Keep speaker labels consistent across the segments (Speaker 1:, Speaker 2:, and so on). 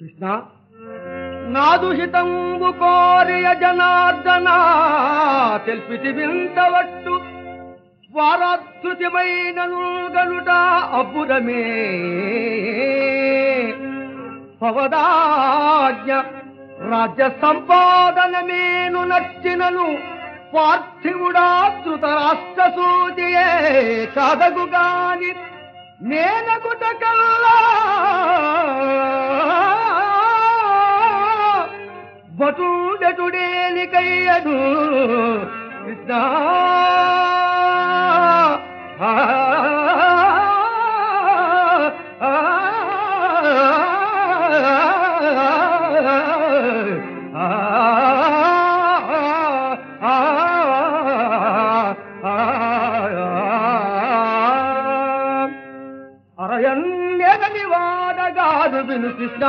Speaker 1: కృష్ణ నాదుహితంబు కోరియ జనార్దన తెల్పితి వింతవట్టు వారాధృతిమైన గనుట అబ్బురమే పవదాజ్ఞ రాజ్య సంపాదన మేను నచ్చినను పార్థివుడా ధృతరాష్ట్ర సూచియే కాదగు గాని నేనగుట కల్లా బటుడటుడేలికయ్యదు కృష్ణ ఆ, ఆ, ఆ, అరయన్యగని వాడగాదు విను కృష్ణ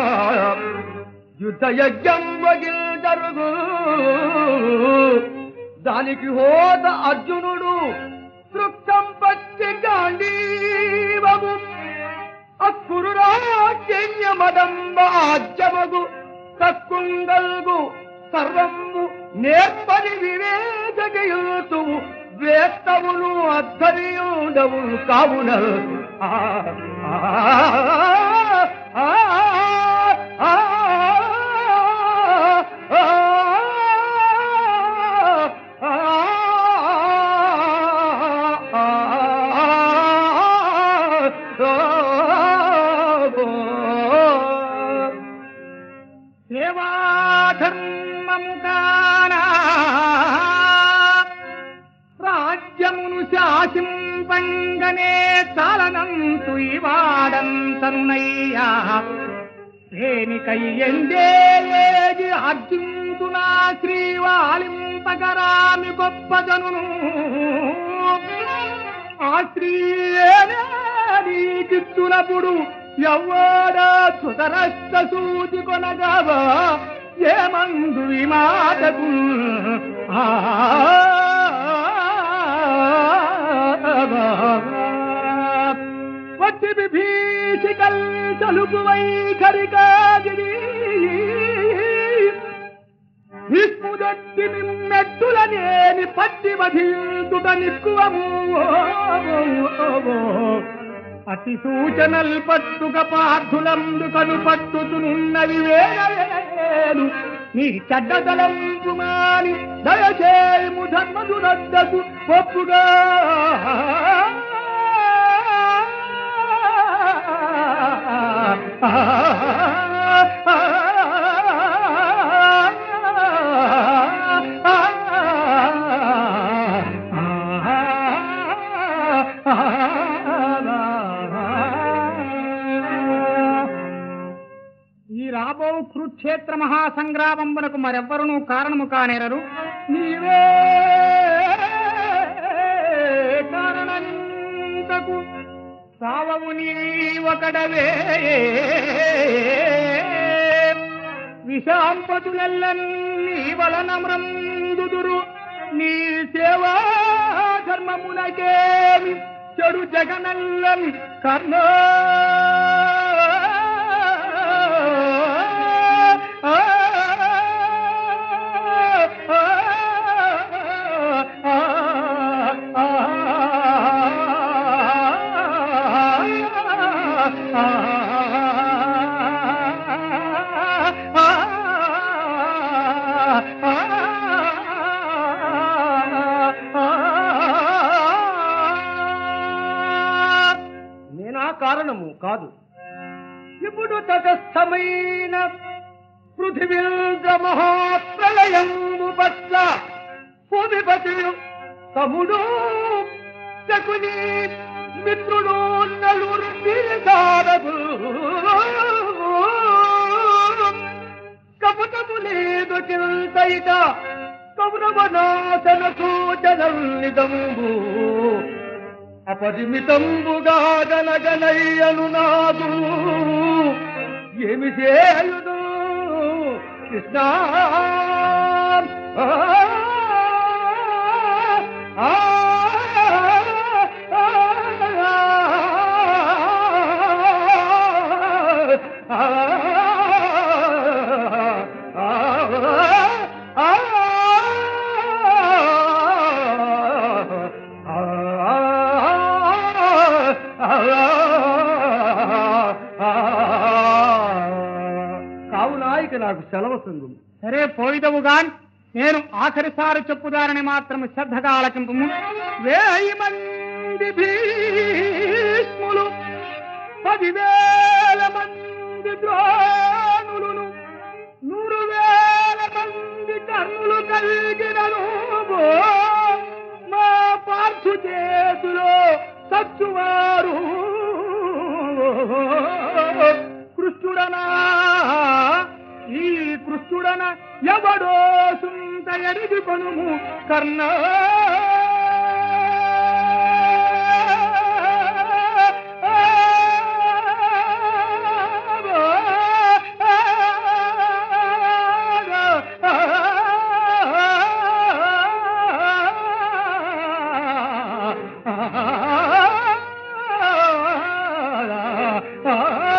Speaker 1: యుద్ధ యజ్ఞం వగిల్ జరుగు దానికి హోద అర్జునుడు వృక్షం పచ్చి గాంధీవము అక్కురు రాజ్యమదంబాజ్యమగు తక్కుంగల్గు సర్వము నేర్పని వివేచకయుతువు వేత్తమును అద్ధరియుడవు కావున ఆ, ఆ, ఆ, ఆ,
Speaker 2: సేవాధర్మము కానా రాజ్యమును శాసింపంగనే చాలనంతు ఇవాడంతనునయ్యా దేనికై ఎందేది అర్జుంతునా శ్రీవాలింపగరామి గొప్పజనును ఆ శ్రీకిచ్చునప్పుడు ఎవ్వడా సుతరస్త సూచి కొనగవా ఏమందు ఈ మాటకు వచ్చి విభీషికల్ తలుపు వైఖరికాగిరి విష్ణుదట్టి మెట్టులనేని పట్టి వధిల్తుట నిక్కువము అతి సూచనల్ పట్టుక పార్థులందు కను పట్టుతునున్నవి వేలు నీ చెడ్డతలంపు మాని దయచేయము ధర్మదురద్దకు ఒప్పుగా ఈ రాబో కురుక్షేత్ర మహాసంగ్రామమునకు మరెవ్వరునూ కారణము కానేరరు నీవే కారణంతకు సావవు నీ ఒకడవే విషాంపతులెల్లన్నీ వలన మ్రందుదురు నీ సేవా ధర్మమునకేమి చెడు జగనల్లని కర్ణ
Speaker 1: నేనా కారణము కాదు ఇప్పుడు తటస్థమైన పృథివీంద్ర మహాప్రలయంబు పట్ల భూమిపతి తముడు శకుని మిత్రుడు నలుగురు వీరసారదు కపటము లేదు చింతయిట కౌరవనాశన సూచనల్నిదంబు అపరిమితంబుగా గనగనయ్యను నాదు ఏమి చేయుదు కృష్ణ ఆ, ఆ, ఆ, ఆ, ఇక నాకు సెలవు సంగు
Speaker 2: సరే పోయిదవుగాన్ నేను ఆఖరిసారి చెప్పుదారని మాత్రం శ్రద్ధగా ఆలకింపు వేయి మంది భీష్ములు పదివేల మంది ద్రోణులను నూరు వేల మంది కర్ణులు కలిగినను మా పార్థు చేతిలో సచ్చువారు కృష్ణుడనా ఈ కృష్ణుడన ఎవడో సుంత ఎరిగి కొనుము కర్ణ
Speaker 1: ఆ